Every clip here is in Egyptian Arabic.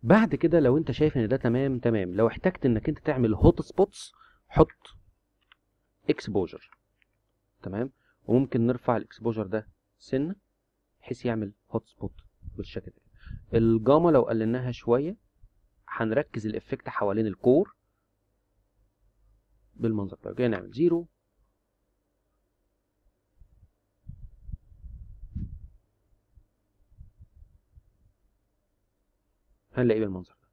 بعد كده لو انت شايف ان ده تمام تمام لو احتجت انك انت تعمل هوت سبوتس حط اكسبوجر تمام وممكن نرفع الاكسبوجر ده سنه بحيث يعمل هوت سبوت بالشكل ده الجاما لو قللناها شويه هنركز الافكت حوالين الكور بالمنظر ده جاي نعمل زيرو هنلاقيه بالمنظر ده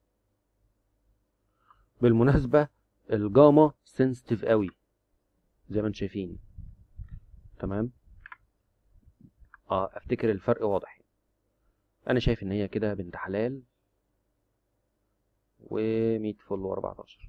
بالمناسبة الجاما سنسيتيف قوي زي ما انتم شايفين تمام اه افتكر الفرق واضح انا شايف ان هي كده بنت حلال و100 فل و14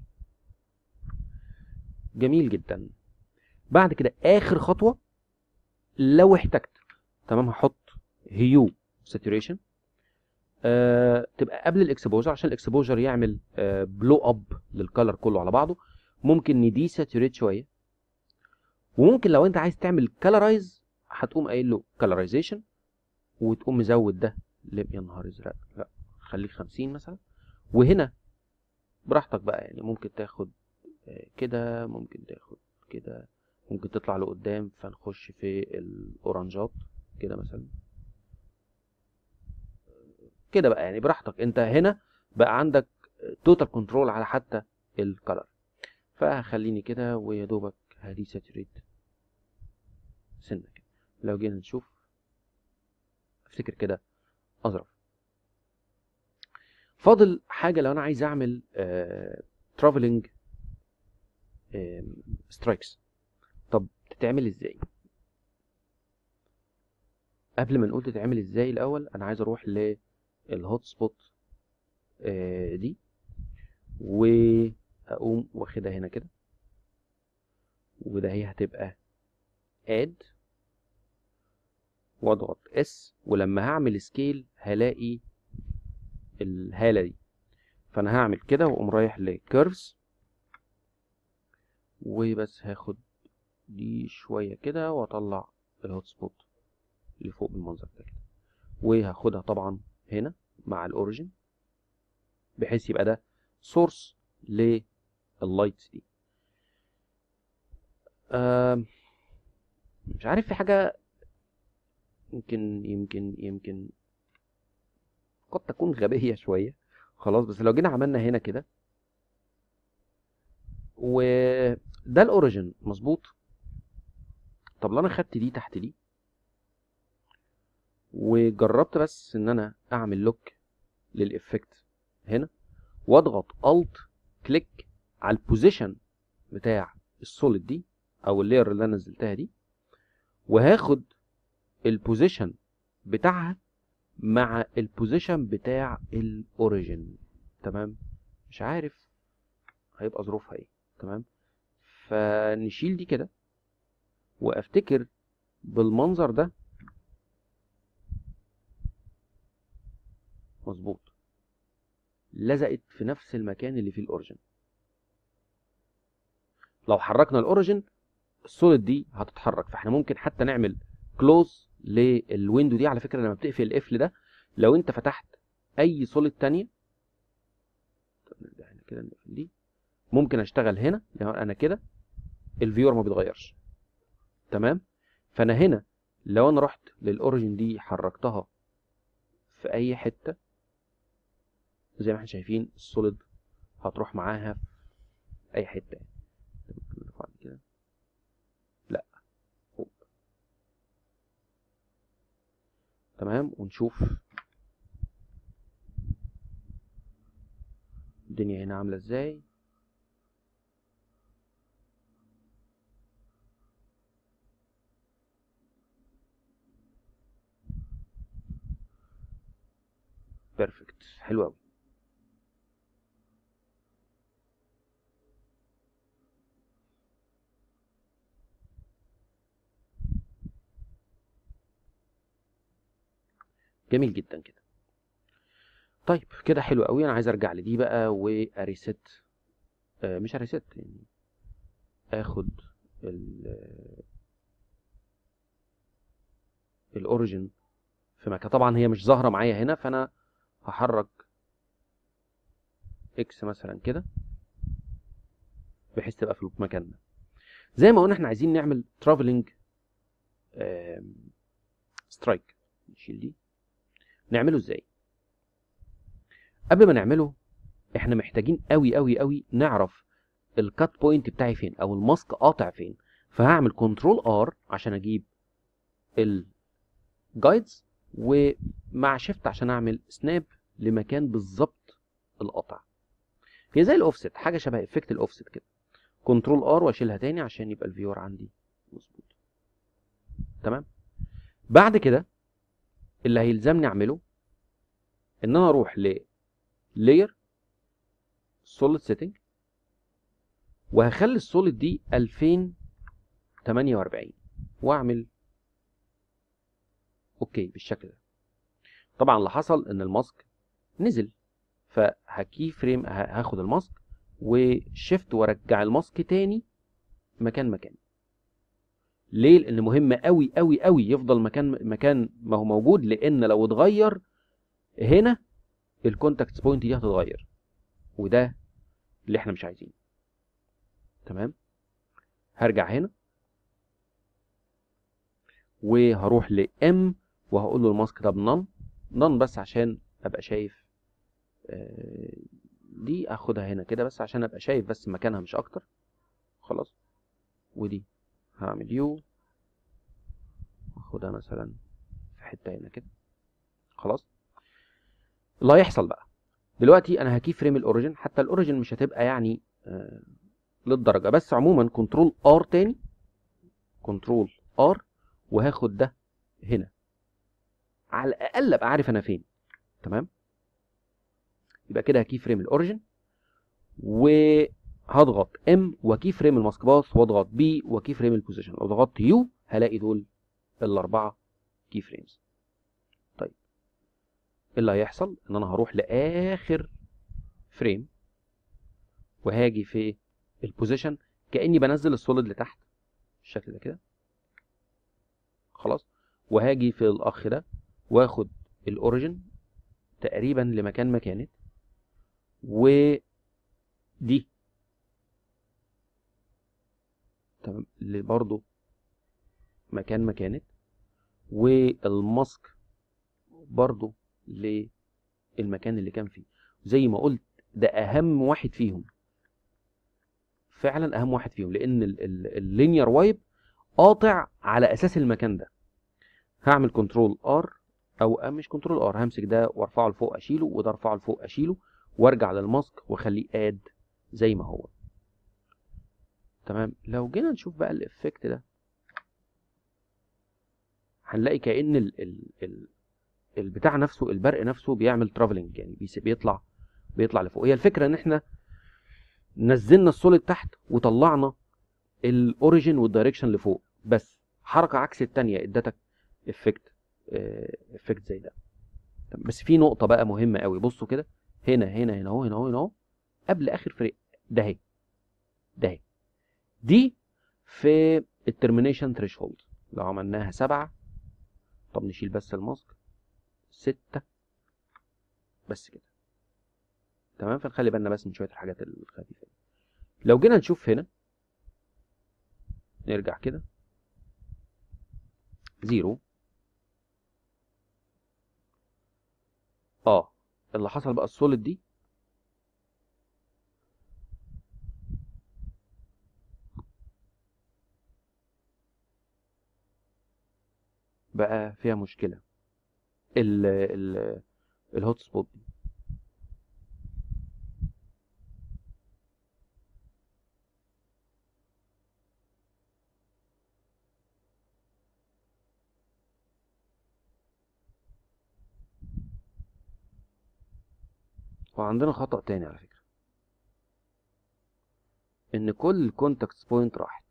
جميل جدا بعد كده اخر خطوه لو احتجت تمام هحط هيو ساتوريشن آه تبقى قبل الاكسبوجر عشان الاكسبوجر يعمل آه بلو اب للكلر كله على بعضه ممكن ندي ساتوريت شويه وممكن لو انت عايز تعمل كلرايز هتقوم قايل له كلرايزيشن وتقوم مزود ده يا نهار ازرق لا خليك 50 مثلا وهنا براحتك بقى يعني ممكن تاخد كده ممكن تاخد كده ممكن تطلع لقدام فنخش في الاورنجات كده مثلا كده بقى يعني براحتك انت هنا بقى عندك توتال كنترول على حتى الكلر فهخليني كده ويا دوبك هدي ساتوريت سنه كده لو جينا نشوف افتكر كده اظرف فاضل حاجه لو انا عايز اعمل ترافلنج سترايكس طب تتعمل ازاي قبل ما نقول تتعمل ازاي الاول انا عايز اروح للهوت سبوت دي واقوم واخدها هنا كده وده هي هتبقى اد واضغط اس ولما هعمل سكيل هلاقي الهاله دي فانا هعمل كده واقوم رايح لكيرفز وبس هاخد دي شويه كده واطلع الهوت سبوت اللي فوق بالمنظر ده كده وهاخدها طبعا هنا مع الاوريجن بحيث يبقى ده سورس لللايتس دي آه مش عارف في حاجه يمكن يمكن يمكن قد تكون غبية شوية خلاص بس لو جينا عملنا هنا كده وده الاوريجن مظبوط طب لو انا خدت دي تحت دي وجربت بس ان انا اعمل لوك للافكت هنا واضغط الت كليك على البوزيشن بتاع السوليد دي او اللاير اللي انا نزلتها دي وهاخد البوزيشن بتاعها مع البوزيشن بتاع الاوريجن تمام مش عارف هيبقى ظروفها ايه تمام فنشيل دي كده وافتكر بالمنظر ده مظبوط لزقت في نفس المكان اللي فيه الاوريجن لو حركنا الاوريجن السوليد دي هتتحرك فاحنا ممكن حتى نعمل كلوز للويندو دي على فكره لما بتقفل القفل ده لو انت فتحت اي سوليد تانية طب نرجع هنا كده نقفل دي ممكن اشتغل هنا لو انا كده الفيور ما بيتغيرش تمام فانا هنا لو انا رحت للاوريجن دي حركتها في اي حته زي ما احنا شايفين السوليد هتروح معاها في اي حته يعني ممكن نرفع دي كده لا فوق تمام ونشوف الدنيا هنا عامله ازاي بيرفكت حلو قوي جميل جدا كده طيب كده حلو قوي انا عايز ارجع لدي بقى واريست آه مش اريست يعني اخد ال الاوريجن في مكان طبعا هي مش ظاهره معايا هنا فانا هحرك اكس مثلا كده بحيث تبقى في المكان ده زي ما قلنا احنا عايزين نعمل ترافلنج سترايك نشيل دي نعمله ازاي قبل ما نعمله احنا محتاجين قوي قوي قوي نعرف الكات بوينت بتاعي فين او الماسك قاطع فين فهعمل كنترول ار عشان اجيب الجايدز ومع شيفت عشان اعمل سناب لمكان بالظبط القطع هي زي الاوفست حاجه شبه افكت الاوفست كده كنترول ار واشيلها تاني عشان يبقى الفيور عندي مظبوط تمام بعد كده اللي هيلزمني اعمله ان انا اروح ل layer solid setting وهخلي السوليد دي 2048 واعمل اوكي بالشكل ده طبعا اللي حصل ان الماسك نزل فهكي فريم هاخد الماسك وشيفت وارجع الماسك تاني مكان مكان ليه لان مهم قوي قوي قوي يفضل مكان مكان ما هو موجود لان لو اتغير هنا الكونتاكت بوينت دي هتتغير وده اللي احنا مش عايزينه تمام هرجع هنا وهروح لام وهقول له الماسك ده بنن نن بس عشان ابقى شايف دي اخدها هنا كده بس عشان ابقى شايف بس مكانها مش اكتر خلاص ودي هعمل يو واخدها مثلا في حته هنا كده خلاص اللي هيحصل بقى دلوقتي انا هكيف فريم الاوريجن حتى الاوريجن مش هتبقى يعني آه للدرجه بس عموما كنترول ار تاني كنترول ار وهاخد ده هنا على الاقل ابقى عارف انا فين تمام يبقى كده هكي فريم الاوريجن وهضغط ام وكي فريم الماسك باث واضغط بي وكي فريم البوزيشن لو ضغطت يو هلاقي دول الاربعه كي فريمز طيب ايه اللي هيحصل ان انا هروح لاخر فريم وهاجي في البوزيشن كاني بنزل السوليد لتحت بالشكل ده كده خلاص وهاجي في الاخ ده واخد الاوريجن تقريبا لمكان ما كانت ودي تمام اللي برضو مكان ما كانت والماسك برضو للمكان اللي كان فيه زي ما قلت ده اهم واحد فيهم فعلا اهم واحد فيهم لان اللينير وايب قاطع على اساس المكان ده هعمل كنترول ار او مش كنترول ار همسك ده وارفعه لفوق اشيله وده ارفعه لفوق اشيله وارجع للماسك واخليه اد زي ما هو تمام لو جينا نشوف بقى الافكت ده هنلاقي كأن ال ال ال البتاع نفسه البرق نفسه بيعمل ترافلنج يعني بيطلع بيطلع لفوق هي الفكره ان احنا نزلنا السوليد تحت وطلعنا الاوريجن والدايركشن لفوق بس حركه عكس الثانيه ادتك افكت افكت زي ده بس في نقطه بقى مهمه قوي بصوا كده هنا هنا هنا اهو هنا اهو هنا اهو قبل اخر فريق ده اهي ده اهي دي في الترمينيشن ثريشولد لو عملناها سبعة طب نشيل بس الماسك ستة بس كده تمام فنخلي بالنا بس من شوية الحاجات الخفيفة دي لو جينا نشوف هنا نرجع كده زيرو اه اللي حصل بقى السوليد دي بقى فيها مشكلة ال ال الهوت سبوت دي وعندنا خطأ تاني على فكرة ان كل الكونتاكت بوينت راحت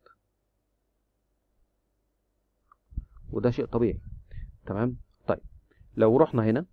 وده شيء طبيعي تمام طيب لو رحنا هنا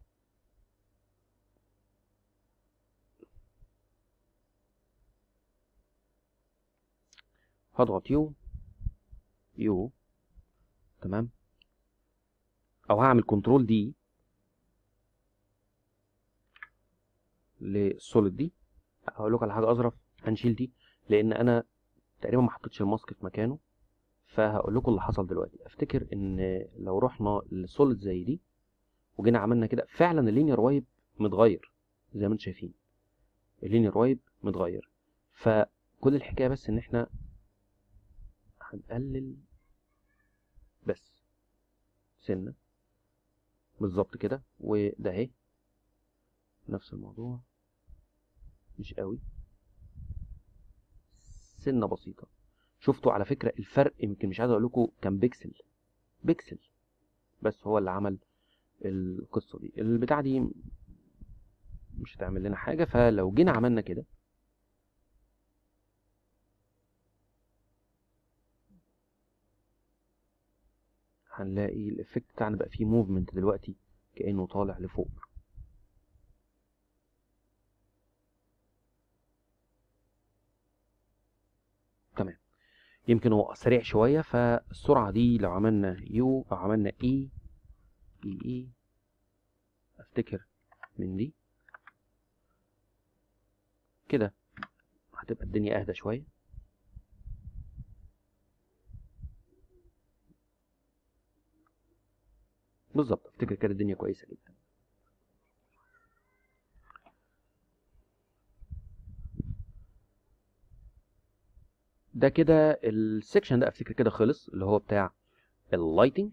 هضغط يو يو تمام او هعمل كنترول دي للسوليد دي هقول لكم على حاجه اظرف هنشيل دي لان انا تقريبا ما حطيتش الماسك في مكانه فهقول لكم اللي حصل دلوقتي افتكر ان لو رحنا لسوليد زي دي وجينا عملنا كده فعلا اللينير وايب متغير زي ما انتم شايفين اللينير وايب متغير فكل الحكايه بس ان احنا هنقلل بس سنه بالظبط كده وده اهي نفس الموضوع مش قوي سنه بسيطه شفتوا على فكره الفرق يمكن مش عايز اقول لكم كان بيكسل بيكسل بس هو اللي عمل القصه دي البتاع دي مش هتعمل لنا حاجه فلو جينا عملنا كده هنلاقي الافكت بتاعنا بقى فيه موفمنت دلوقتي كانه طالع لفوق تمام يمكن هو سريع شويه فالسرعه دي لو عملنا يو او عملنا اي اي اي افتكر من دي كده هتبقى الدنيا اهدى شويه بالظبط افتكر كده الدنيا كويسه جدا ده كده السكشن ده افتكر كده خلص اللي هو بتاع اللايتنج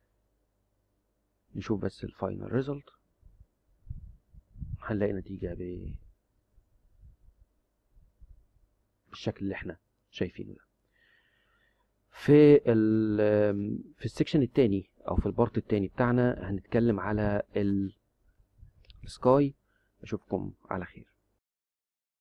نشوف بس الفاينل ريزلت هنلاقي نتيجة ب بالشكل اللي احنا شايفينه ده في ال في السكشن التاني او في البارت التاني بتاعنا هنتكلم على السكاي اشوفكم على خير